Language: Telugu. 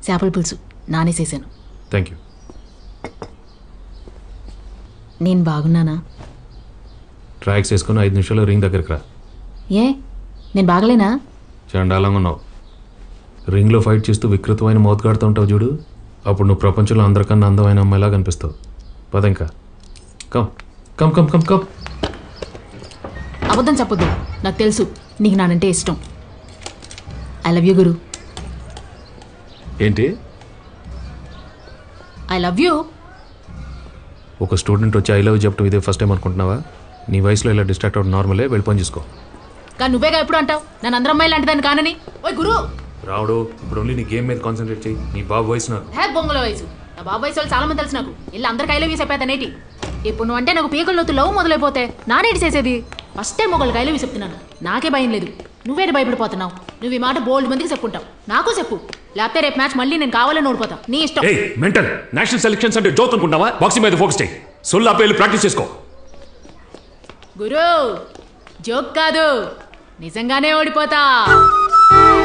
చేపల పులుసు నానేసేసాను థ్యాంక్ యూ నేను బాగున్నానా ట్రాక్స్ వేసుకొని ఐదు నిమిషాలు రింగ్ దగ్గరికి రా ఏ నేను బాగలేనా చండాలంగా ఉన్నావు రింగ్లో ఫైట్ చేస్తూ వికృతమైన మోతగాడుతూ ఉంటావు చూడు అప్పుడు నువ్వు ప్రపంచంలో అందరికన్నా అందమైన అమ్మాయిలా కనిపిస్తావు పద ఇంకా come come come come come అబద్ధం చెప్పొద్దు నాకు తెలుసు నీకు నానంటే ఇష్టం ఐ లవ్ యూ గురు ఏంటి ఐ లవ్ యూ ఒక స్టూడెంట్ వచ్చి ఐ లవ్ చెప్పడం ఇదే ఫస్ట్ టైం అనుకుంటున్నావా నీ వయసులో ఇలా డిస్ట్రాక్ట్ అవ్వడం నార్మలే వెళ్ళి పని చేసుకో కానీ నువ్వేగా ఎప్పుడు అంటావు నన్ను అందరం అమ్మాయి లాంటి దాన్ని కానని ఓయ్ గురు రావుడు ఇప్పుడు ఓన్లీ నీ గేమ్ మీద కాన్సన్ట్రేట్ చేయి నీ బాబు వయసు నాకు హే బొంగుల వయసు నా బాబు వయసు వాళ్ళు చాలా మంది తెలుసు నాకు ఇల్లు అందరికి ఐ లవ్ యూ చెప్పేదనేటి ఇప్పుడు నువ్వు అంటే నాకు పీకల లోతు లవ్ మొదలైపోతే నానేటి చేసేది ఫస్ట్ టైం ఒకళ్ళకి ఐ లవ్ యూ చెప్తున్నాను నాకే భయం లేదు నువ్వేటి భయపడిపోతున్నావు నువ్వు ఈ మాట బోల్డ్ మందికి చెప్పుకుంటావు నాకు చెప్పు లేకపోతే రేపు మ్యాచ్ మళ్ళీ నేను కావాలని ఓడిపోతా నీ ఇష్టం ఏ మెంటల్ నేషనల్ సెలక్షన్స్ అంటే జోక్ అనుకుంటావా బాక్సింగ్ మీద ఫోకస్ చేయి సొల్లు ఆపేళ్ళు ప్రాక్టీస్ చేసుకో గురు జోక్ కాదు నిజంగానే ఓడిపోతా